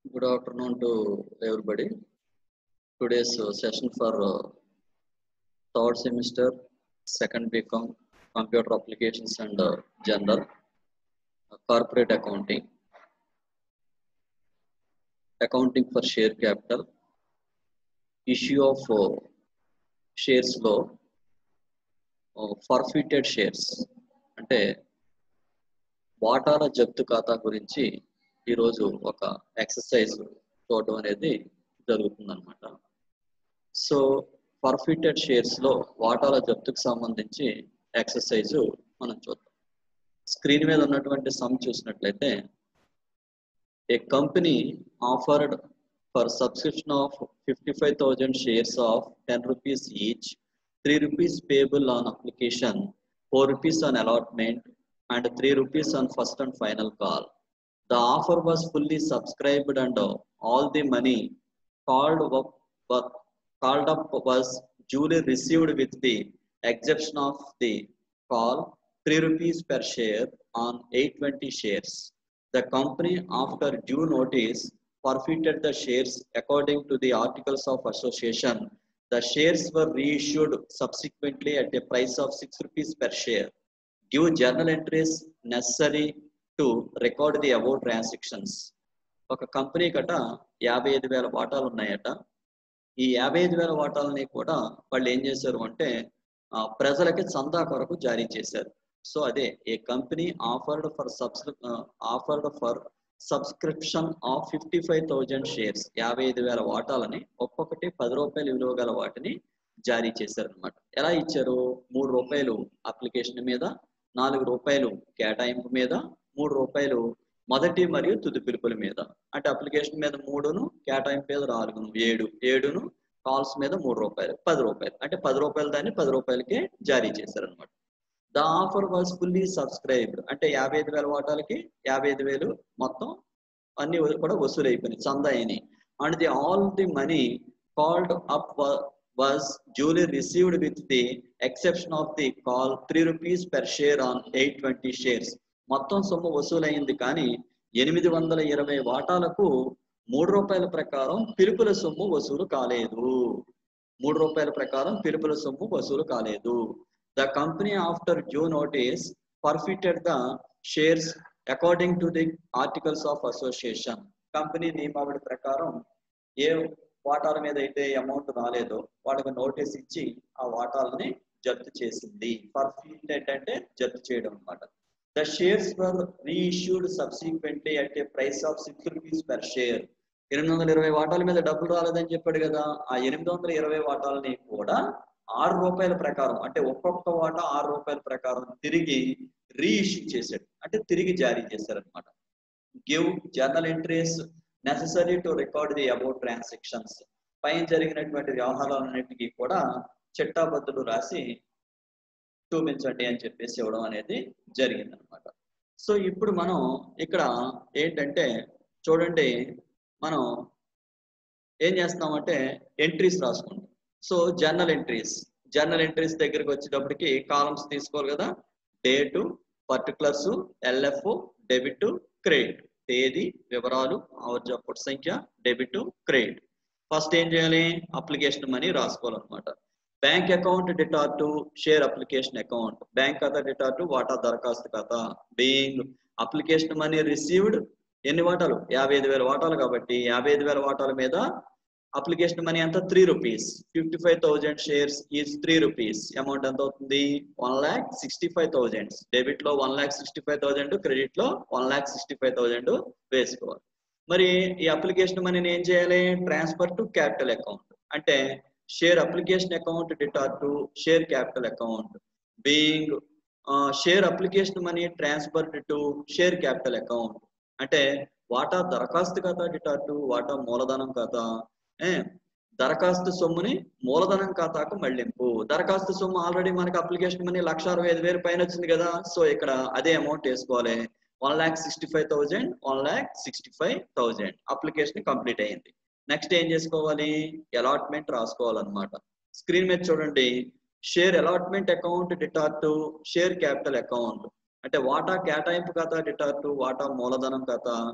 Good afternoon to everybody. Today's uh, session for uh, third semester, second BCom, Computer Applications and uh, General, uh, Corporate Accounting, Accounting for Share Capital, Issue of uh, Shares Law, uh, Forfeited Shares, అంటే వాటాల జప్తు ఖాతా గురించి ఈరోజు ఒక exercise చూడడం అనేది జరుగుతుంది అనమాట సో పర్ఫిటెడ్ షేర్స్ లో వాటాల జప్తుకు సంబంధించి ఎక్సర్సైజ్ మనం చూద్దాం స్క్రీన్ మీద ఉన్నటువంటి సమ్ చూసినట్లయితే a company offered for subscription of fifty five thousand shares of ten rupees each three rupees payable on application four rupees on allotment and 3 rupees on first and final call. The offer was fully subscribed and uh, all the money called up, but called up was duly received with the exception of the call 3 rupees per share on 820 shares. The company after due notice forfeited the shares according to the articles of association. The shares were reissued subsequently at a price of 6 rupees per share. give journal entries necessary to record the above transactions ఒక company కట యాభై ఐదు వేల వాటాలు ఉన్నాయట ఈ యాభై ఐదు వేల వాటాలని కూడా వాళ్ళు ఏం చేశారు అంటే ప్రజలకి చందా కొరకు జారీ చేశారు సో అదే ఏ కంపెనీ ఆఫర్డ్ ఫర్ సబ్స్క్రి offered for subscription of fifty five thousand shares యాభై ఐదు వేల వాటాలని ఒక్కొక్కటి పది రూపాయలు విలువ గల వాటిని జారీ చేశారు అనమాట ఎలా ఇచ్చారు మూడు రూపాయలు అప్లికేషన్ మీద నాలుగు రూపాయలు కేటాయింపు మీద మూడు రూపాయలు మొదటి మరియు తుది పిలుపుల మీద అంటే అప్లికేషన్ మీద మూడును కేటాయింపు మీద నాలుగును ఏడు ఏడును కాల్స్ మీద మూడు రూపాయలు పది రూపాయలు అంటే పది రూపాయలు దాన్ని పది రూపాయలకే జారీ చేశారు అనమాట the offer was fully subscribed అంటే యాభై ఐదు వేల వాటాలకి యాభై ఐదు వేలు మొత్తం అన్ని కూడా వసూలు అయిపోయినాయి చందా అయినాయి and the all the money called up was duly received with the exception of the call 3 rupees per share on 820 shares మొత్తం సొమ్ము వసూలైంది కానీ ఎనిమిది వందల ఇరవై వాటాలకు మూడు రూపాయల ప్రకారం పిలుపుల సొమ్ము వసూలు కాలేదు మూడు రూపాయల ప్రకారం పిలుపుల సొమ్ము వసూలు కాలేదు the company after due notice forfeited the shares according to the articles of association company నియమావళి ప్రకారం ఏ వాటాల మీద అయితే అమౌంట్ రాలేదో వాళ్ళకి నోటీస్ ఇచ్చి ఆ వాటాలని జప్తు చేసింది పర్ఫిటెడ్ అంటే జప్తు చేయడం అనమాట the shares were reissued subsequently at a price of six rupees per share ఎనిమిది వందల ఇరవై వాటాల మీద డబ్బులు రాలేదని చెప్పాడు కదా ఆ ఎనిమిది వందల ఇరవై వాటాలని కూడా ఆరు రూపాయల ప్రకారం అంటే ఒక్కొక్క వాటా ఆరు రూపాయల ప్రకారం తిరిగి రీఇష్యూ చేశాడు అంటే తిరిగి జారీ చేశారనమాట give journal entries necessary to record the about transactions పైన జరిగినటువంటి వ్యవహారాలన్నిటికీ కూడా చిట్టాబద్దులు రాసి చూపించండి అని చెప్పేసి ఇవ్వడం అనేది జరిగింది అనమాట సో ఇప్పుడు మనం ఇక్కడ ఏంటంటే చూడండి మనం ఏం చేస్తున్నామంటే ఎంట్రీస్ రాసుకుంటాం so journal entries journal entries దగ్గరికి వచ్చేటప్పటికి కాలమ్స్ తీసుకోవాలి కదా date particulars LF debit credit తేదీ వివరాలు ఆవర్జప్పుడు సంఖ్య డెబిట్ క్రెడిట్ ఫస్ట్ ఏం చేయాలి అప్లికేషన్ మనీ రాసుకోవాలన్నమాట bank account debtor to share application account bank ఖాతా డిటార్ టు వాటా దరఖాస్తు ఖాతా బీయింగ్ అప్లికేషన్ మనీ రిసీవ్డ్ ఎన్ని వాటాలు యాభై ఐదు వేల వాటాలు కాబట్టి యాభై ఐదు వేల వాటాల మీద అప్లికేషన్ మనీ ఎంత three rupees fifty five thousand shares is three rupees amount ఎంత అవుతుంది one lakh sixty five thousand debit లో one lakh sixty five thousand credit లో one lakh sixty five thousand వేసుకోవాలి మరి ఈ అప్లికేషన్ మనీని ఏం చేయాలి ట్రాన్స్ఫర్ టు క్యాపిటల్ అకౌంట్ అంటే share application account debtor to share capital account being share application money transfer to share capital account అంటే వాటా దరఖాస్తు ఖాతా డిటార్ టు వాటా మూలధనం ఖాతా దరఖాస్తు సొమ్ముని మూలధనం ఖాతాకు మళ్లింపు దరఖాస్తు సొమ్ము ఆల్రెడీ మనకి అప్లికేషన్ మనీ లక్ష అరవై ఐదు వేలు పైన వచ్చింది కదా సో ఇక్కడ అదే అమౌంట్ వేసుకోవాలి one lakh sixty five thousand one lakh sixty five thousand application complete అయింది నెక్స్ట్ ఏం చేసుకోవాలి అలాట్మెంట్ రాసుకోవాలన్నమాట స్క్రీన్ మీద చూడండి share allotment account debtor to share capital account అంటే వాటా కేటాయింపు ఖాతా డిటార్ టు వాటా మూలధనం ఖాతా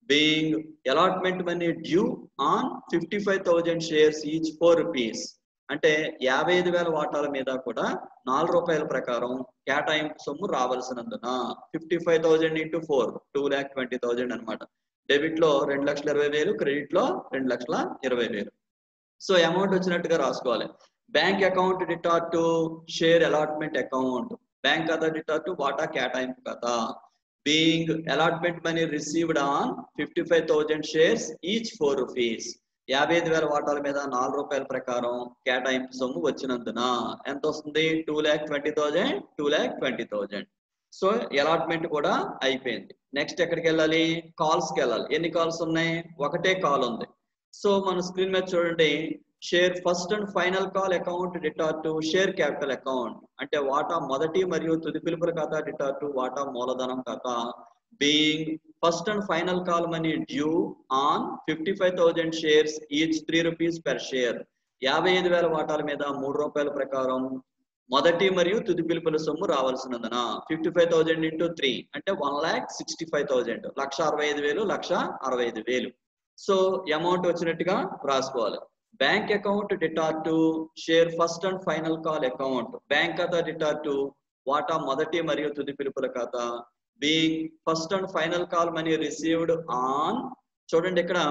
being allotment money due on fifty five thousand shares each four rupees అంటే యాభై ఐదు వేల వాటాల మీద కూడా నాలుగు రూపాయల ప్రకారం కేటాయింపు సొమ్ము రావాల్సినందున fifty five thousand into four two lakh twenty thousand అనమాట డెబిట్ లో రెండు లక్షల ఇరవై వేలు క్రెడిట్ లో రెండు లక్షల ఇరవై వేలు సో అమౌంట్ వచ్చినట్టుగా రాసుకోవాలి bank account debtor to share allotment account bank ఖాతా డిటార్ టు వాటా కేటాయింపు ఖాతా being allotment money received on fifty five thousand shares each four rupees యాభై ఐదు వేల వాటాల మీద నాలుగు రూపాయల ప్రకారం కేటాయింపు సొమ్ము వచ్చినందున ఎంత వస్తుంది two lakh twenty thousand two lakh twenty thousand so allotment కూడా అయిపోయింది నెక్స్ట్ ఎక్కడికి వెళ్ళాలి కాల్స్ కి వెళ్ళాలి ఎన్ని కాల్స్ ఉన్నాయి ఒకటే కాల్ ఉంది సో మన స్క్రీన్ మీద చూడండి share first and final call account debtor to share capital account అంటే వాటా మొదటి మరియు తుది పిలుపుల ఖాతా డిటార్ టు వాటా మూలధనం ఖాతా being first and final call money due on fifty five thousand shares each three rupees per share యాభై ఐదు వేల వాటాల మీద మూడు రూపాయల ప్రకారం మొదటి మరియు తుది పిలుపుల సొమ్ము రావాల్సినందున fifty five thousand into three అంటే one lakh sixty five thousand లక్ష అరవై ఐదు వేలు లక్ష అరవై ఐదు వేలు సో అమౌంట్ వచ్చినట్టుగా రాసుకోవాలి bank account debtor to share first and final call account bank ఖాతా డిటార్ టు వాటా మొదటి మరియు తుది పిలుపుల ఖాతా being first and final call money received on చూడండి ఇక్కడ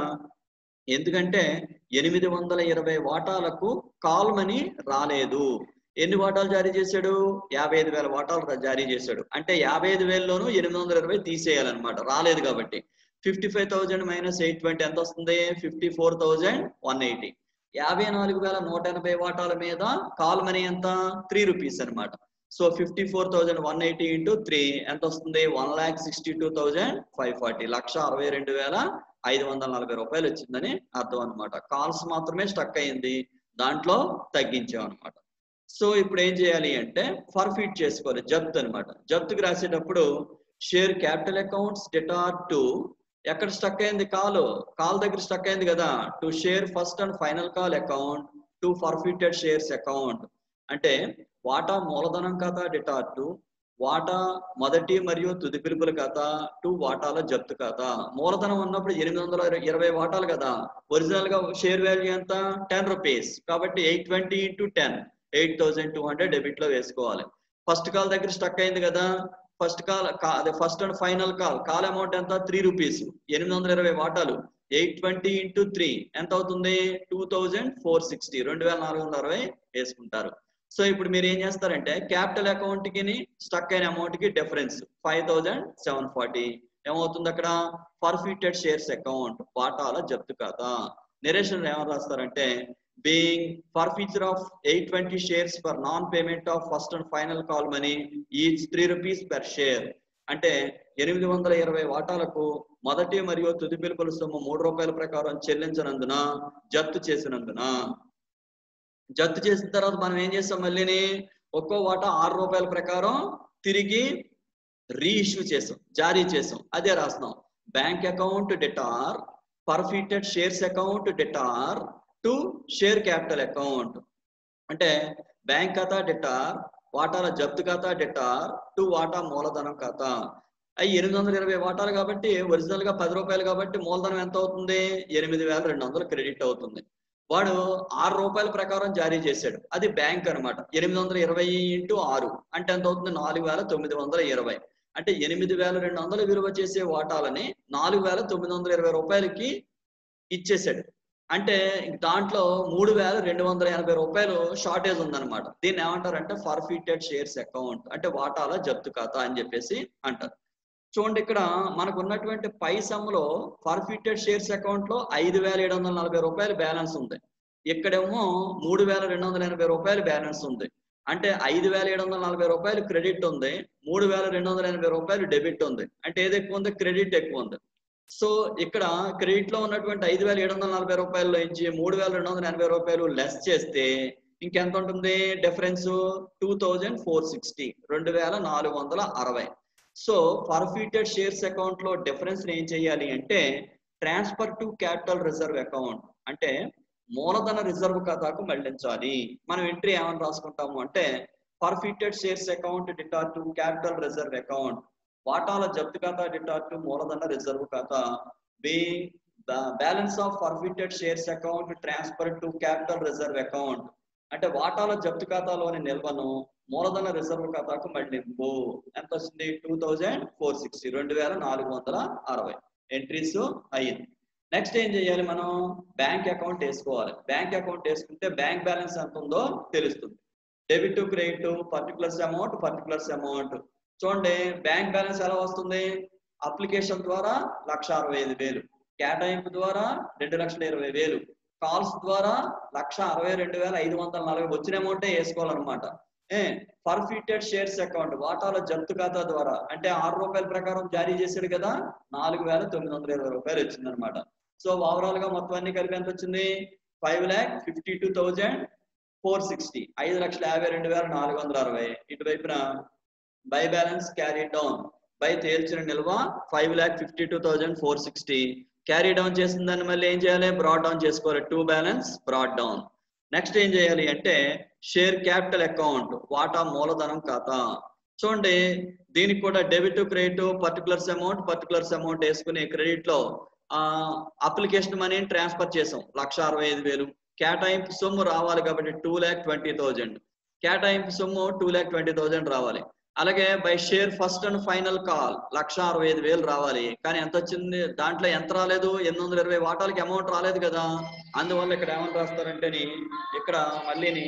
ఎందుకంటే ఎనిమిది వందల ఇరవై వాటాలకు కాల్ మనీ రాలేదు ఎన్ని వాటాలు జారీ చేశాడు యాభై ఐదు వేల వాటాలు జారీ చేశాడు అంటే యాభై ఐదు వేలలోనూ ఎనిమిది వందల ఇరవై తీసేయాలన్నమాట రాలేదు కాబట్టి fifty five thousand minus eight twenty ఎంత వస్తుంది fifty four thousand one eighty యాభై నాలుగు వేల నూట ఎనభై వాటాల మీద కాల్ మనీ ఎంత త్రీ రూపీస్ అనమాట so fifty four thousand one eighty into three ఎంత వస్తుంది one lakh sixty two thousand five forty లక్ష అరవై రెండు వేల ఐదు వందల నలభై రూపాయలు వచ్చిందని అర్థం అనమాట కాల్స్ మాత్రమే స్టక్ అయింది దాంట్లో తగ్గించాం అనమాట సో ఇప్పుడు ఏం చేయాలి అంటే ఫర్ఫిట్ చేసుకోవాలి జప్త్ అనమాట జప్తుకి రాసేటప్పుడు share capital accounts debtor to ఎక్కడ స్టక్ అయింది కాల్ కాల్ దగ్గర స్టక్ అయింది కదా to share first and final call account to forfeited shares account అంటే వాటా మూలధనం ఖాతా డిటార్ టు వాటా మొదటి మరియు తుది పిలుపుల ఖాతా టు వాటాల జప్తు ఖాతా మూలధనం ఉన్నప్పుడు ఎనిమిది వందల ఇరవై వాటాలు కదా ఒరిజినల్ గా షేర్ వాల్యూ ఎంత టెన్ రూపీస్ కాబట్టి eight twenty into ten eight thousand two hundred debit లో వేసుకోవాలి ఫస్ట్ కాల్ దగ్గర స్టక్ అయింది కదా ఫస్ట్ కాల్ అదే first and final call call amount ఎంత త్రీ రూపీస్ ఎనిమిది వందల ఇరవై వాటాలు ఎయిట్ ట్వంటీ ఇంటూ త్రీ ఎంత అవుతుంది టూ థౌజండ్ ఫోర్ సిక్స్టీ రెండు వేల నాలుగు వందల అరవై వేసుకుంటారు సో ఇప్పుడు మీరు ఏం చేస్తారంటే క్యాపిటల్ అకౌంట్ కి స్టక్ అయిన అమౌంట్ కి difference five thousand seven forty ఏమవుతుంది అక్కడ ఫర్ఫిటెడ్ షేర్స్ అకౌంట్ వాటాల జప్తు ఖాతా నిరేషన్ ఏమని రాస్తారంటే being forfeiture of eight twenty shares for non payment of first and final call money each three rupees per share అంటే ఎనిమిది వందల ఇరవై వాటాలకు మొదటి మరియు తుది పిలుపుల సొమ్ము మూడు రూపాయల ప్రకారం చెల్లించినందున జప్తు చేసినందున జప్తు చేసిన తర్వాత మనం ఏం చేస్తాం మళ్ళీని ఒక్కో వాటా ఆరు రూపాయల ప్రకారం తిరిగి రీఇష్యూ చేసాం జారీ చేసాం అదే రాస్తున్నాం bank account debtor forfeited shares account debtor to share capital account అంటే బ్యాంక్ ఖాతా డెటార్ వాటాల జప్తు ఖాతా డెటార్ టు వాటా మూలధనం ఖాతా అవి ఎనిమిది వందల ఇరవై వాటాలు కాబట్టి ఒరిజినల్ గా పది రూపాయలు కాబట్టి మూలధనం ఎంత అవుతుంది ఎనిమిది వేల రెండు వందలు క్రెడిట్ అవుతుంది వాడు ఆరు రూపాయల ప్రకారం జారీ చేశాడు అది బ్యాంక్ అనమాట ఎనిమిది వందల ఇరవై ఇంటూ ఆరు అంటే ఎంత అవుతుంది నాలుగు వేల తొమ్మిది వందల ఇరవై అంటే ఎనిమిది వేల రెండు వందల విలువ చేసే వాటాలని నాలుగు వేల తొమ్మిది వందల ఇరవై రూపాయలకి ఇచ్చేసాడు అంటే దాంట్లో మూడు వేల రెండు వందల ఎనభై రూపాయలు షార్టేజ్ ఉందన్నమాట దీన్ని ఏమంటారంటే ఫర్ఫిటెడ్ షేర్స్ అకౌంట్ అంటే వాటాల జప్తు ఖాతా అని చెప్పేసి అంటారు చూడండి ఇక్కడ మనకు ఉన్నటువంటి పై సమ్లో ఫర్ఫిటెడ్ షేర్స్ అకౌంట్ లో ఐదు వేల ఏడు వందల నలభై రూపాయలు బ్యాలెన్స్ ఉంది ఇక్కడేమో మూడు వేల రెండు వందల ఎనభై రూపాయలు బ్యాలెన్స్ ఉంది అంటే ఐదు వేల ఏడు వందల నలభై రూపాయలు క్రెడిట్ ఉంది మూడు వేల రెండు వందల ఎనభై రూపాయలు డెబిట్ ఉంది అంటే ఏది ఎక్కువ ఉంది క్రెడిట్ ఎక్కువ ఉంది సో ఇక్కడ క్రెడిట్ లో ఉన్నటువంటి ఐదు వేల ఏడు వందల నలభై రూపాయల్లో నుంచి మూడు వేల రెండు వందల ఎనభై రూపాయలు లెస్ చేస్తే ఇంకెంత ఉంటుంది difference two thousand four sixty రెండు వేల నాలుగు వందల అరవై సో ఫర్ఫిటెడ్ షేర్స్ అకౌంట్ లో డిఫరెన్స్ ఏం చేయాలి అంటే transfer to capital reserve account అంటే మూలధన రిజర్వ్ ఖాతాకు మళ్లించాలి మనం ఎంట్రీ ఏమని రాసుకుంటాము అంటే forfeited shares account debtor to capital reserve account వాటాల జప్తు ఖాతా డిటార్ట్ మూలధన రిజర్వ్ ఖాతా బి balance of forfeited shares account transfer to capital reserve account అంటే వాటాల జప్తు ఖాతాలోని నిల్వను మూలధన రిజర్వ్ ఖాతాకు మళ్లింపు ఎంత వచ్చింది టూ థౌజండ్ ఫోర్ సిక్స్టీ రెండు వేల నాలుగు వందల అరవై ఎంట్రీస్ అయ్యింది నెక్స్ట్ ఏం చేయాలి మనం బ్యాంక్ అకౌంట్ వేసుకోవాలి బ్యాంక్ అకౌంట్ వేసుకుంటే బ్యాంక్ బ్యాలెన్స్ ఎంత ఉందో తెలుస్తుంది debit to credit particulars amount particulars amount చూడండి బ్యాంక్ బ్యాలెన్స్ ఎలా వస్తుంది అప్లికేషన్ ద్వారా లక్ష అరవై ఐదు వేలు కేటాయింపు ద్వారా రెండు లక్షల ఇరవై వేలు కాల్స్ ద్వారా లక్ష అరవై రెండు వేల ఐదు వందల నలభై వచ్చిన అమౌంటే వేసుకోవాలన్నమాట ఏ పర్ఫిటెడ్ షేర్స్ అకౌంట్ వాటాల జప్తు ఖాతా ద్వారా అంటే ఆరు రూపాయల ప్రకారం జారీ చేశాడు కదా నాలుగు వేల తొమ్మిది వందల ఇరవై రూపాయలు వచ్చిందనమాట సో ఓవరాల్ గా మొత్తం అన్ని కలిపి ఎంత వచ్చింది five lakh fifty two thousand four sixty ఐదు లక్షల యాభై రెండు వేల నాలుగు వందల అరవై ఇటువైపున by balance carry down by తేల్చిన నిల్వ five lakh fifty two thousand four sixty carry down చేసిన దాన్ని మళ్ళీ ఏం చేయాలి బ్రాడ్ డౌన్ చేసుకోవాలి to balance brought down next ఏం చేయాలి అంటే షేర్ క్యాపిటల్ అకౌంట్ వాటా మూలధనం ఖాతా చూడండి దీనికి కూడా debit credit particulars amount particulars amount వేసుకుని క్రెడిట్ లో అప్లికేషన్ మనీని ట్రాన్స్ఫర్ చేసాం లక్ష అరవై ఐదు వేలు కేటాయింపు సొమ్ము రావాలి కాబట్టి టూ ల్యాక్ ట్వంటీ థౌజండ్ కేటాయింపు సొమ్ము టూ ల్యాక్ ట్వంటీ థౌజండ్ రావాలి అలాగే by share first and final call లక్ష అరవై ఐదు వేలు రావాలి కానీ ఎంత వచ్చింది దాంట్లో ఎంత రాలేదు ఎనిమిది వందల ఇరవై వాటాలకి అమౌంట్ రాలేదు కదా అందువల్ల ఇక్కడ ఏమని రాస్తారంటేని ఇక్కడ మళ్ళీని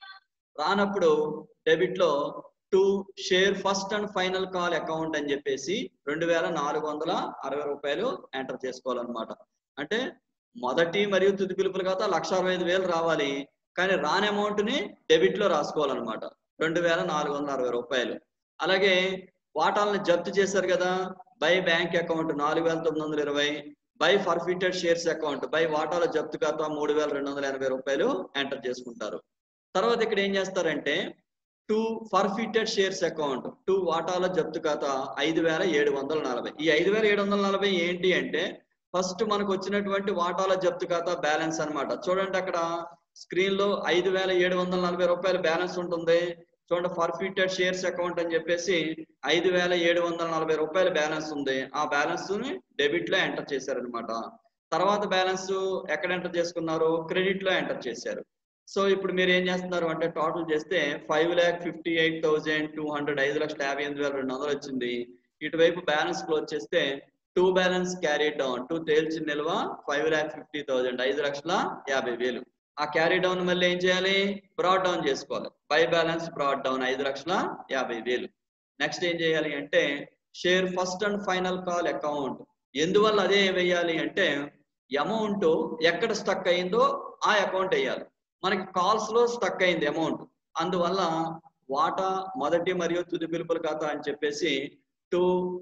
రానప్పుడు డెబిట్ లో to share first and final call account అని చెప్పేసి రెండు వేల నాలుగు వందల అరవై రూపాయలు ఎంటర్ చేసుకోవాలన్నమాట అంటే మొదటి మరియు తుది పిలుపులు ఖాతా లక్ష అరవై ఐదు వేలు రావాలి కానీ రాని అమౌంట్ ని డెబిట్ లో రాసుకోవాలన్నమాట రెండు వేల నాలుగు వందల అరవై రూపాయలు అలాగే వాటాలను జప్తు చేశారు కదా బై బ్యాంక్ అకౌంట్ నాలుగు వేల తొమ్మిది వందల ఇరవై by forfeited shares account by వాటాల జప్తు ఖాతా మూడు వేల రెండు వందల ఎనభై రూపాయలు ఎంటర్ చేసుకుంటారు తర్వాత ఇక్కడ ఏం చేస్తారంటే to forfeited shares account to వాటాల జప్తు ఖాతా ఐదు వేల ఏడు వందల నలభై ఈ ఐదు వేల ఏడు వందల నలభై ఏంటి అంటే ఫస్ట్ మనకు వచ్చినటువంటి వాటాల జప్తు ఖాతా బ్యాలెన్స్ అన్నమాట చూడండి అక్కడ స్క్రీన్ లో ఐదు వేల ఏడు వందల నలభై రూపాయల బ్యాలెన్స్ ఉంటుంది చూడండి ఫర్ఫిటెడ్ షేర్స్ అకౌంట్ అని చెప్పేసి ఐదు వేల ఏడు వందల నలభై రూపాయల బ్యాలెన్స్ ఉంది ఆ బ్యాలెన్స్ ని డెబిట్ లో ఎంటర్ చేశారనమాట తర్వాత బ్యాలెన్స్ ఎక్కడ ఎంటర్ చేసుకున్నారు క్రెడిట్ లో ఎంటర్ చేశారు సో ఇప్పుడు మీరు ఏం చేస్తున్నారు అంటే టోటల్ చేస్తే five lakh fifty eight thousand two hundred ఐదు లక్షల యాభై ఎనిమిది వేల రెండు వందలు వచ్చింది ఇటువైపు బ్యాలెన్స్ క్లోజ్ చేస్తే to balance carry down to తేల్చిన నిల్వ ఫైవ్ ల్యాక్ ఫిఫ్టీ థౌసండ్ ఐదు లక్షల యాభై వేలు ఆ క్యారీ డౌన్ మళ్ళీ ఏం చేయాలి బ్రాడ్ డౌన్ చేసుకోవాలి బై బ్యాలెన్స్ బ్రాడ్ డౌన్ ఐదు లక్షల యాభై వేలు నెక్స్ట్ ఏం చేయాలి అంటే share first and final call account ఎందువల్ల అదే వేయాలి అంటే అమౌంట్ ఎక్కడ స్టక్ అయిందో ఆ అకౌంట్ వేయాలి మనకి కాల్స్ లో స్టక్ అయింది అమౌంట్ అందువల్ల వాటా మొదటి మరియు తుది పిలుపుల ఖాతా అని చెప్పేసి to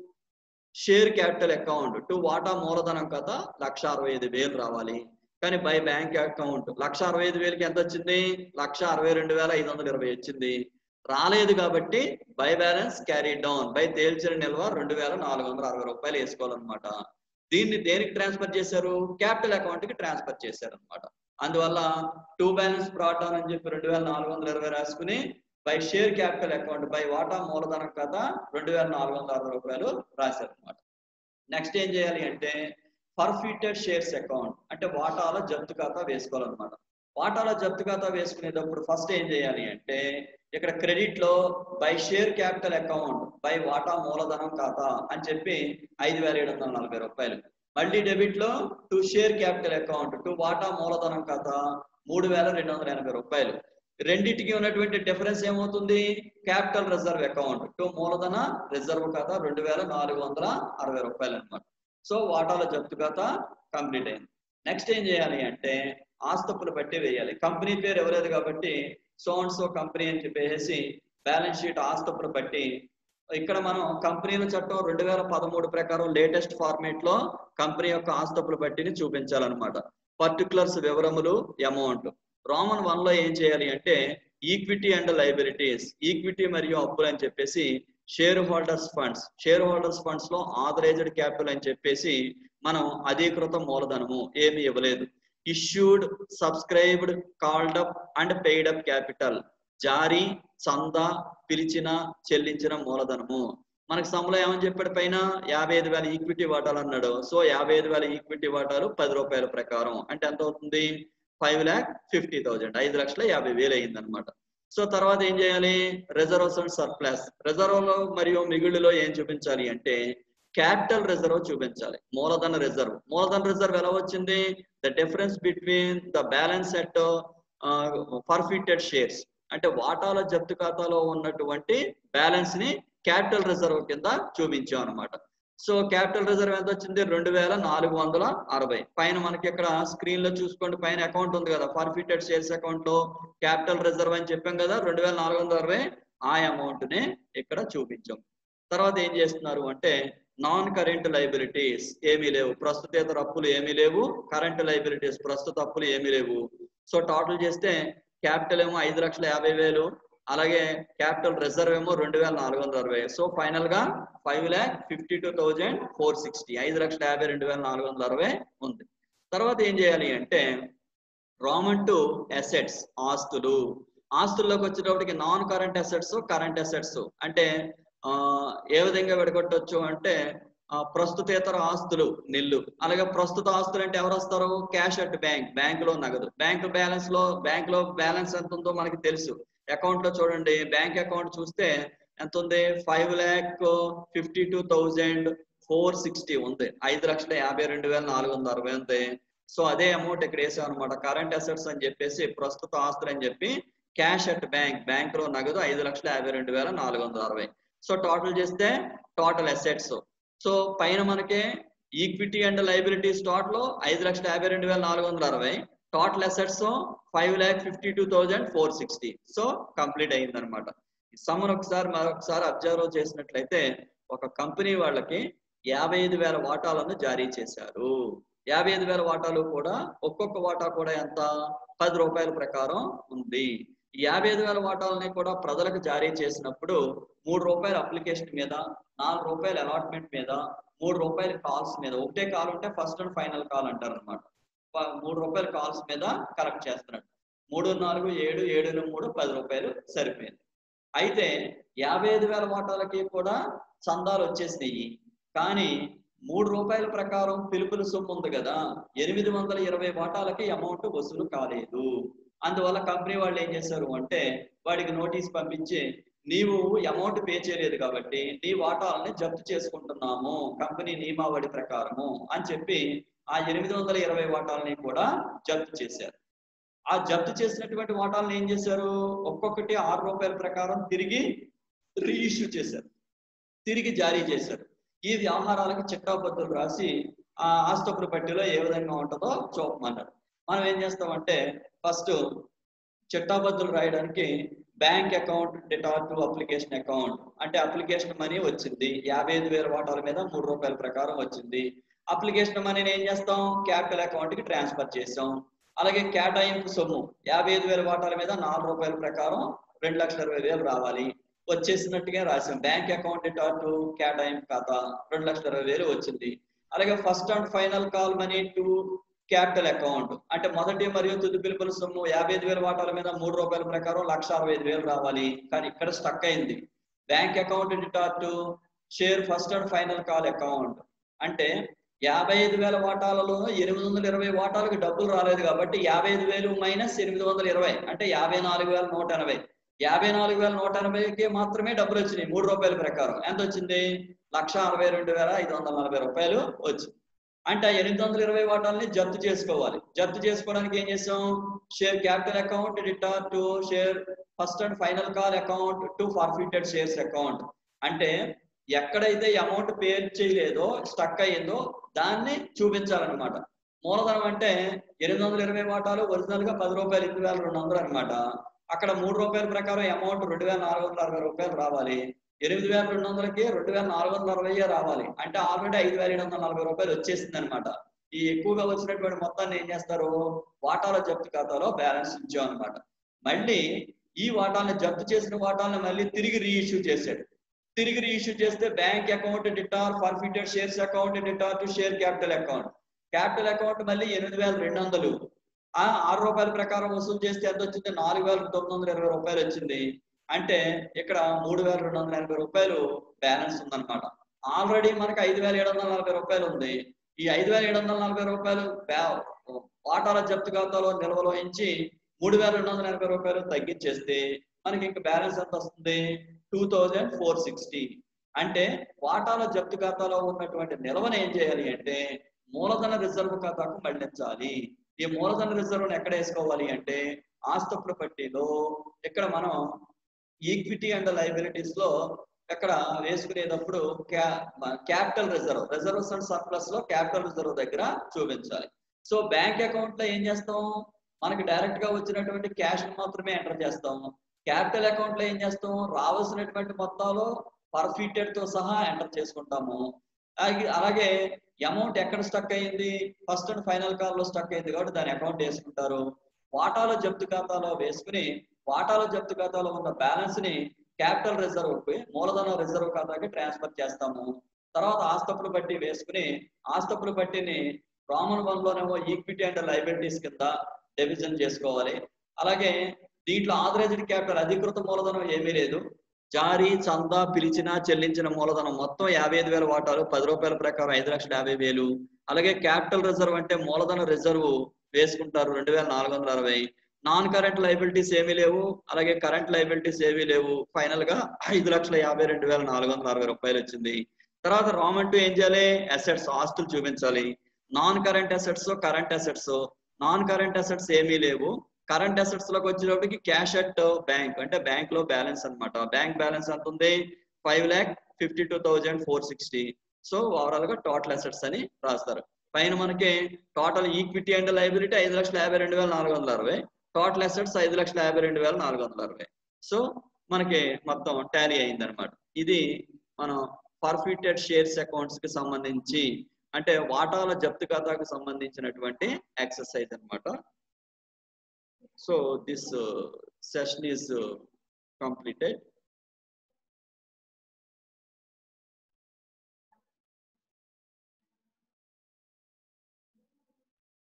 share capital account to వాటా మూలధనం ఖాతా లక్ష అరవై ఐదు వేలు రావాలి కానీ బై బ్యాంక్ అకౌంట్ లక్ష అరవై ఐదు వేలకి ఎంత వచ్చింది లక్ష అరవై రెండు వేల ఐదు వందల ఇరవై వచ్చింది రాలేదు కాబట్టి by balance carry down by తేల్చిన నిల్వ రెండు వేల నాలుగు వందల అరవై రూపాయలు వేసుకోవాలన్నమాట దీన్ని దేనికి ట్రాన్స్ఫర్ చేశారు క్యాపిటల్ అకౌంట్ కి ట్రాన్స్ఫర్ చేశారు అనమాట అందువల్ల టూ బ్యాలెన్స్ బ్రాడ్ డౌన్ అని చెప్పి రెండు వేల నాలుగు వందల ఇరవై రాసుకుని by share capital account by వాటా మూలధనం ఖాతా రెండు వేల నాలుగు వందల అరవై రూపాయలు రాశారు అనమాట నెక్స్ట్ ఏం చేయాలి అంటే పర్ఫిటెడ్ షేర్స్ అకౌంట్ అంటే వాటాల జప్తు ఖాతా వేసుకోవాలన్నమాట వాటాల జప్తు ఖాతా వేసుకునేటప్పుడు ఫస్ట్ ఏం చేయాలి అంటే ఇక్కడ క్రెడిట్ లో by share capital account by వాటా మూలధనం ఖాతా అని చెప్పి ఐదు వేల ఏడు వందల నలభై రూపాయలు మళ్ళీ డెబిట్ లో to share capital account to వాటా మూలధనం ఖాతా మూడు వేల రెండు వందల ఎనభై రూపాయలు రెండింటికి ఉన్నటువంటి డిఫరెన్స్ ఏమవుతుంది క్యాపిటల్ రిజర్వ్ అకౌంట్ టు మూలధన రిజర్వ్ ఖాతా రెండు వేల నాలుగు వందల అరవై రూపాయలు అనమాట సో వాటాల జప్తు ఖాతా కంప్లీట్ అయింది నెక్స్ట్ ఏం చేయాలి అంటే ఆస్తుపులు బట్టి వేయాలి కంపెనీ పేరు ఎవలేదు కాబట్టి సో అండ్ సో కంపెనీ అని చెప్పేసి బ్యాలెన్స్ షీట్ ఆస్తుపులు బట్టి ఇక్కడ మనం కంపెనీల చట్టం రెండు వేల పదమూడు ప్రకారం లేటెస్ట్ ఫార్మేట్ లో కంపెనీ యొక్క ఆస్తుపుల పట్టిని చూపించాలన్నమాట పర్టికులర్స్ వివరములు అమౌంట్ రోమన్ వన్ లో ఏం చేయాలి అంటే ఈక్విటీ అండ్ లైబిలిటీస్ ఈక్విటీ మరియు అప్పులు అని చెప్పేసి shareholders funds shareholders funds లో ఆథరైజ్డ్ క్యాపిటల్ అని చెప్పేసి మనం అధీకృత మూలధనము ఏమి ఇవ్వలేదు issued subscribed called up and paid up capital జారీ చందా పిలిచిన చెల్లించిన మూలధనము మనకి సమ్లో ఏమని చెప్పాడు పైన యాభై ఐదు వేల ఈక్విటీ వాటాలు అన్నాడు సో యాభై ఐదు వేల ఈక్విటీ వాటాలు పది రూపాయల ప్రకారం అంటే ఎంత అవుతుంది ఫైవ్ ల్యాక్ ఫిఫ్టీ థౌజండ్ ఐదు లక్షల యాభై వేలు అయింది అనమాట సో తర్వాత ఏం చేయాలి రిజర్వ్స్ అండ్ సర్ప్లస్ రిజర్వ్ లో మరియు మిగుళ్ళలో ఏం చూపించాలి అంటే క్యాపిటల్ రిజర్వ్ చూపించాలి మూలధన రిజర్వ్ మూలధన రిజర్వ్ ఎలా వచ్చింది the difference between the balance at forfeited shares అంటే వాటాల జప్తు ఖాతాలో ఉన్నటువంటి బ్యాలెన్స్ ని క్యాపిటల్ రిజర్వ్ కింద చూపించాం అనమాట సో క్యాపిటల్ రిజర్వ్ ఎంత వచ్చింది రెండు వేల నాలుగు వందల అరవై పైన మనకి ఇక్కడ స్క్రీన్ లో చూసుకోండి పైన అకౌంట్ ఉంది కదా పర్ఫిటెడ్ షేర్స్ అకౌంట్ లో క్యాపిటల్ రిజర్వ్ అని చెప్పాం కదా రెండు వేల నాలుగు వందల అరవై ఆ అమౌంట్ ని ఇక్కడ చూపించాం తర్వాత ఏం చేస్తున్నారు అంటే నాన్ కరెంట్ లైబిలిటీస్ ఏమీ లేవు ప్రస్తుతేతర అప్పులు ఏమీ లేవు కరెంట్ లైబిలిటీస్ ప్రస్తుత అప్పులు ఏమీ లేవు సో టోటల్ చేస్తే క్యాపిటల్ ఏమో ఐదు లక్షల యాభై వేలు అలాగే క్యాపిటల్ రిజర్వ్ ఏమో రెండు వేల నాలుగు వందల అరవై సో ఫైనల్ గా five lakh fifty two thousand four sixty ఐదు లక్షల యాభై రెండు వేల నాలుగు వందల అరవై ఉంది తర్వాత ఏం చేయాలి అంటే రామన్ టు అసెట్స్ ఆస్తులు ఆస్తుల్లోకి వచ్చేటప్పటికి non current assets current assets అంటే ఆ ఏ విధంగా విడగొట్టవచ్చు అంటే ఆ, ప్రస్తుతేతర ఆస్తులు నిల్లు అలాగే ప్రస్తుత ఆస్తులు అంటే ఎవరు వస్తారు క్యాష్ అట్ బ్యాంక్ బ్యాంక్ లో నగదు బ్యాంక్ బ్యాలెన్స్ లో బ్యాంక్ లో బ్యాలెన్స్ ఎంత ఉందో మనకి తెలుసు అకౌంట్ లో చూడండి బ్యాంక్ అకౌంట్ చూస్తే ఎంత ఉంది five lakh fifty two thousand four sixty ఉంది ఐదు లక్షల యాభై రెండు వేల నాలుగు వందల అరవై ఉంది సో అదే అమౌంట్ ఇక్కడ వేసాం అనమాట కరెంట్ అసెట్స్ అని చెప్పేసి ప్రస్తుత ఆస్తులు అని చెప్పి క్యాష్ అట్ బ్యాంక్ బ్యాంక్ లో నగదు ఐదు లక్షల యాభై రెండు వేల నాలుగు వందల అరవై సో టోటల్ చేస్తే టోటల్ అసెట్స్ సో పైన మనకి ఈక్విటీ అండ్ లైబిలిటీస్ టోటల్ ఐదు లక్షల యాభై రెండు వేల నాలుగు వందల అరవై total assets five lakh fifty two thousand four sixty so complete అయింది అనమాట సమ్మర్ ఒకసారి మరొకసారి అబ్జర్వ్ చేసినట్లయితే ఒక కంపెనీ వాళ్ళకి యాభై ఐదు వేల వాటాలను జారీ చేశారు యాభై ఐదు వేల వాటాలు కూడా ఒక్కొక్క వాటా కూడా ఎంత పది రూపాయల ప్రకారం ఉంది ఈ యాభై ఐదు వేల వాటాలని కూడా ప్రజలకు జారీ చేసినప్పుడు మూడు రూపాయల అప్లికేషన్ మీద నాలుగు రూపాయల అలాట్మెంట్ మీద మూడు రూపాయల కాల్స్ మీద ఒకటే కాల్ ఉంటే ఫస్ట్ అండ్ ఫైనల్ కాల్ అంటారు అనమాట మూడు రూపాయల కాల్స్ మీద కలెక్ట్ చేస్తున్నాడు మూడు నాలుగు ఏడు ఏడు మూడు పది రూపాయలు సరిపోయింది అయితే యాభై ఐదు వేల వాటాలకి కూడా చందాలు వచ్చేసినాయి కానీ మూడు రూపాయల ప్రకారం పిలుపుల సొమ్ము ఉంది కదా ఎనిమిది వందల ఇరవై వాటాలకి అమౌంట్ వసూలు కాలేదు అందువల్ల కంపెనీ వాళ్ళు ఏం చేశారు అంటే వాడికి నోటీస్ పంపించి నీవు అమౌంట్ పే చేయలేదు కాబట్టి నీ వాటాలని జప్తు చేసుకుంటున్నాము కంపెనీ నియమావళి ప్రకారము అని చెప్పి ఆ ఎనిమిది వందల ఇరవై వాటాలని కూడా జప్తు చేశారు ఆ జప్తు చేసినటువంటి వాటాలను ఏం చేశారు ఒక్కొక్కటి ఆరు రూపాయల ప్రకారం తిరిగి రీఇష్యూ చేశారు తిరిగి జారీ చేశారు ఈ వ్యవహారాలకు చిట్టాపత్రులు రాసి ఆ ఆస్తపుల పట్టిలో ఏ విధంగా ఉంటుందో చూపమన్నారు మనం ఏం చేస్తామంటే ఫస్ట్ చిట్టాపత్రులు రాయడానికి bank account debtor to application account అంటే అప్లికేషన్ మనీ వచ్చింది యాభై ఐదు వేల వాటాల మీద మూడు రూపాయల ప్రకారం వచ్చింది అప్లికేషన్ మనీని ఏం చేస్తాం క్యాపిటల్ అకౌంట్ కి ట్రాన్స్ఫర్ చేసాం అలాగే కేటాయింపు సొమ్ము యాభై ఐదు వేల వాటాల మీద నాలుగు రూపాయల ప్రకారం రెండు లక్షల ఇరవై వేలు రావాలి వచ్చేసినట్టుగా రాసాం బ్యాంక్ అకౌంట్ టు కేటాయింపు ఖాతా రెండు లక్షల ఇరవై వేలు వచ్చింది అలాగే first and final call money to capital account అంటే మొదటి మరియు తుది పిలుపుల సొమ్ము యాభై ఐదు వేల వాటాల మీద మూడు రూపాయల ప్రకారం లక్ష అరవై ఐదు వేలు రావాలి కానీ ఇక్కడ స్టక్ అయింది bank account to share first and final call account అంటే యాభై ఐదు వేల వాటాలలో ఎనిమిది వందల ఇరవై వాటాలకు డబ్బులు రాలేదు కాబట్టి యాభై ఐదు వేలు మైనస్ ఎనిమిది వందల ఇరవై అంటే యాభై నాలుగు వేల నూట ఎనభై యాభై నాలుగు వేల నూట ఎనభైకి మాత్రమే డబ్బులు వచ్చినాయి మూడు రూపాయల ప్రకారం ఎంత వచ్చింది లక్ష అరవై రెండు వేల ఐదు వందల నలభై రూపాయలు వచ్చింది అంటే ఎనిమిది వందల ఇరవై వాటాలని జప్తు చేసుకోవాలి జప్తు చేసుకోవడానికి ఏం చేసాం share capital account debtor to share first and final call account to forfeited shares account అంటే ఎక్కడైతే అమౌంట్ పే చేయలేదో స్టక్ అయ్యిందో దాన్ని చూపించాలన్నమాట మూలధనం అంటే ఎనిమిది వందల ఇరవై వాటాలు ఒరిజినల్ గా పది రూపాయలు ఎనిమిది వేల రెండు వందలు అనమాట అక్కడ మూడు రూపాయల ప్రకారం అమౌంట్ రెండు వేల నాలుగు వందల అరవై రూపాయలు రావాలి ఎనిమిది వేల రెండు వందలకి రెండు వేల నాలుగు వందల అరవై రావాలి అంటే ఆల్రెడీ ఐదు వేల ఏడు వందల నలభై రూపాయలు వచ్చేసింది అనమాట ఈ ఎక్కువగా వచ్చినటువంటి మొత్తాన్ని ఏం చేస్తారు వాటాల జప్తు ఖాతాలో బ్యాలెన్స్ ఉంచాం అనమాట మళ్ళీ ఈ వాటాలను జప్తు చేసిన వాటాలను మళ్ళీ తిరిగి రీఇష్యూ చేశాడు తిరిగి రీఇష్యూ చేస్తే bank account debtor forfeited shares account debtor to share capital account capital account మళ్ళీ ఎనిమిది వేల రెండు వందలు ఆ ఆరు రూపాయల ప్రకారం వసూలు చేస్తే ఎంత వచ్చింది నాలుగు వేల తొమ్మిది వందల ఇరవై రూపాయలు వచ్చింది అంటే ఇక్కడ మూడు వేల రెండు వందల ఎనభై రూపాయలు బ్యాలెన్స్ ఉందన్నమాట ఆల్రెడీ మనకి ఐదు వేల ఏడు వందల నలభై రూపాయలు ఉంది ఈ ఐదు వేల ఏడు వందల నలభై రూపాయలు బ్యా- వాటాల జప్తు ఖాతాలో నిల్వలో ఎంచి మూడు వేల రెండు వందల ఎనభై రూపాయలు తగ్గించేస్తే మనకి ఇంకా బ్యాలెన్స్ ఎంత వస్తుంది టూ థౌజండ్ ఫోర్ సిక్స్టీ అంటే వాటాల జప్తు ఖాతాలో ఉన్నటువంటి నిల్వను ఏం చేయాలి అంటే మూలధన రిజర్వ్ ఖాతాకు మళ్లించాలి ఈ మూలధన రిజర్వ్ ఎక్కడ వేసుకోవాలి అంటే ఆస్తుల పట్టీలో ఇక్కడ మనం ఈక్విటీ అండ్ లైబిలిటీస్ లో ఇక్కడ వేసుకునేటప్పుడు capital reserve reserves and surplus లో క్యాపిటల్ రిజర్వ్ దగ్గర చూపించాలి సో బ్యాంక్ అకౌంట్ లో ఏం చేస్తాం మనకి డైరెక్ట్ గా వచ్చినటువంటి క్యాష్ మాత్రమే ఎంటర్ చేస్తాం క్యాపిటల్ అకౌంట్ లో ఏం చేస్తాం రావాల్సినటువంటి మొత్తాలు పర్ఫీటెడ్ తో సహా ఎంటర్ చేసుకుంటాము అలాగే- అలాగే అమౌంట్ ఎక్కడ స్టక్ అయింది ఫస్ట్ అండ్ ఫైనల్ కాల్ లో స్టక్ అయింది కాబట్టి దాని అకౌంట్ వేసుకుంటారు వాటాల జప్తు ఖాతాలో వేసుకుని వాటాల జప్తు ఖాతాలో ఉన్న బ్యాలెన్స్ ని క్యాపిటల్ రిజర్వ్ కి మూలధన రిజర్వ్ ఖాతాకి ట్రాన్స్ఫర్ చేస్తాము తర్వాత ఆస్తపులు బట్టి వేసుకుని ఆస్తపులు బట్టిని రామన్ వన్ లోనేమో ఈక్విటీ అండ్ లైబిలిటీస్ కింద డివిజన్ చేసుకోవాలి అలాగే దీంట్లో ఆథరైజ్డ్ క్యాపిటల్ అధికృత మూలధనం ఏమీ లేదు జారీ చందా పిలిచిన చెల్లించిన మూలధనం మొత్తం యాభై ఐదు వేల వాటాలు పది రూపాయల ప్రకారం ఐదు లక్షల యాభై వేలు అలాగే క్యాపిటల్ రిజర్వ్ అంటే మూలధన రిజర్వ్ వేసుకుంటారు రెండు వేల నాలుగు వందల అరవై నాన్ కరెంట్ లైబిలిటీస్ ఏమీ లేవు అలాగే కరెంట్ లైబిలిటీస్ ఏమీ లేవు ఫైనల్ గా ఐదు లక్షల యాభై రెండు వేల నాలుగు వందల అరవై రూపాయలు వచ్చింది తర్వాత రామన్ టూ ఏం చేయాలి అసెట్స్ ఆస్తులు చూపించాలి non current assets current assets non current assets ఏమీ లేవు కరెంట్ అసెట్స్ లోకి వచ్చేటప్పటికి క్యాష్ అట్ బ్యాంక్ అంటే బ్యాంక్ లో బ్యాలెన్స్ అన్నమాట బ్యాంక్ బ్యాలెన్స్ ఎంత ఉంది five lakh fifty two thousand four sixty so overall గా టోటల్ అసెట్స్ అని రాస్తారు పైన మనకి టోటల్ ఈక్విటీ అండ్ లైబిలిటీ ఐదు లక్షల యాభై రెండు వేల నాలుగు వందల అరవై టోటల్ అసెట్స్ ఐదు లక్షల యాభై రెండు వేల నాలుగు వందల అరవై సో మనకి మొత్తం టాలీ అయింది అనమాట ఇది మనం పర్ఫిటెడ్ షేర్స్ అకౌంట్స్ కి సంబంధించి అంటే వాటాల జప్తు ఖాతాకు సంబంధించినటువంటి ఎక్సర్సైజ్ అన్నమాట so this session is completed